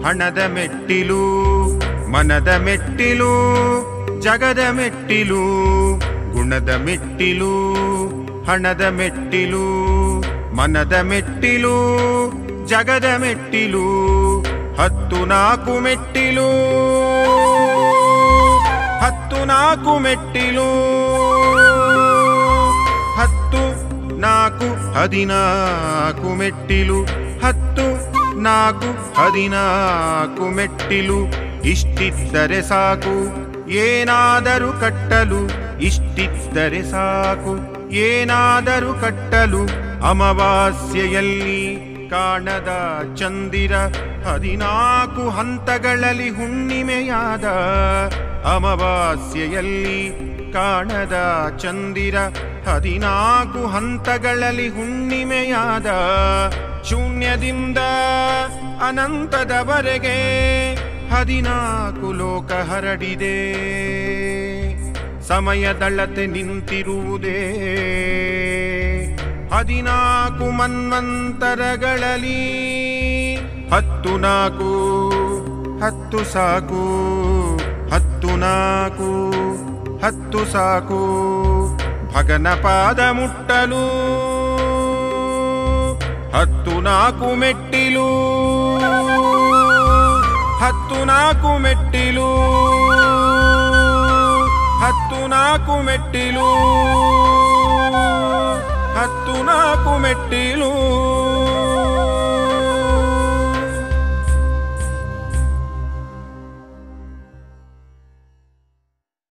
ಹಣದ ಮೆಟ್ಟಿಲು ಮನದ ಮೆಟ್ಟಿಲು ಜಗದ ಮೆಟ್ಟಿಲು ಗುಣದ ಮೆಟ್ಟಿಲು ಹಣದ ಮೆಟ್ಟಿಲು ಮನದ ಮೆಟ್ಟಿಲು ಜಗದ ಮೆಟ್ಟಿಲು ಹತ್ತು ನಾಲ್ಕು ಮೆಟ್ಟಿಲು ಹತ್ತು ನಾಲ್ಕು ಮೆಟ್ಟಿಲು ಹತ್ತು ನಾಲ್ಕು ಹದಿನಾಲ್ಕು ಮೆಟ್ಟಿಲು ಹತ್ತು ನಾಲ್ಕು ಹದಿನಾಲ್ಕು ಮೆಟ್ಟಿಲು ಇಷ್ಟಿದ್ದರೆ ಸಾಕು ಏನಾದರೂ ಕಟ್ಟಲು ಇಷ್ಟಿದ್ದರೆ ಸಾಕು ಏನಾದರೂ ಕಟ್ಟಲು ಅಮಾವಾಸ್ಯೆಯಲ್ಲಿ ಕಾಣದ ಚಂದಿರ ಹದಿನಾಲ್ಕು ಹಂತಗಳಲ್ಲಿ ಹುಣ್ಣಿಮೆಯಾದ ಅಮಾವಾಸ್ಯೆಯಲ್ಲಿ ಕಾಣದ ಚಂದಿರ ಹದಿನಾಲ್ಕು ಹಂತಗಳಲ್ಲಿ ಹುಣ್ಣಿಮೆಯಾದ ಶೂನ್ಯದಿಂದ ಅನಂತದವರೆಗೆ ಹದಿನಾಲ್ಕು ಲೋಕ ಹರಡಿದೆ ಸಮಯದಳತೆ ನಿಂತಿರುವುದೇ ಹದಿನಾಲ್ಕು ಮನ್ವಂತರಗಳಲ್ಲಿ ಹತ್ತು ನಾಲ್ಕು ಹತ್ತು ಸಾಕು ಹತ್ತು ನಾಲ್ಕು ಹತ್ತು ಸಾಕು ಭಗನ ಪಾದ ಮುಟ್ಟಲು ಹತ್ತು ನಾಲ್ಕು ಮೆಟ್ಟಿಲು ಹತ್ತು ನಾಲ್ಕು ಮೆಟ್ಟಿಲು ಹತ್ತು ನಾಲ್ಕು ಮೆಟ್ಟಿಲು ಹತ್ತು ನಾಲ್ಕು ಮೆಟ್ಟಿಲು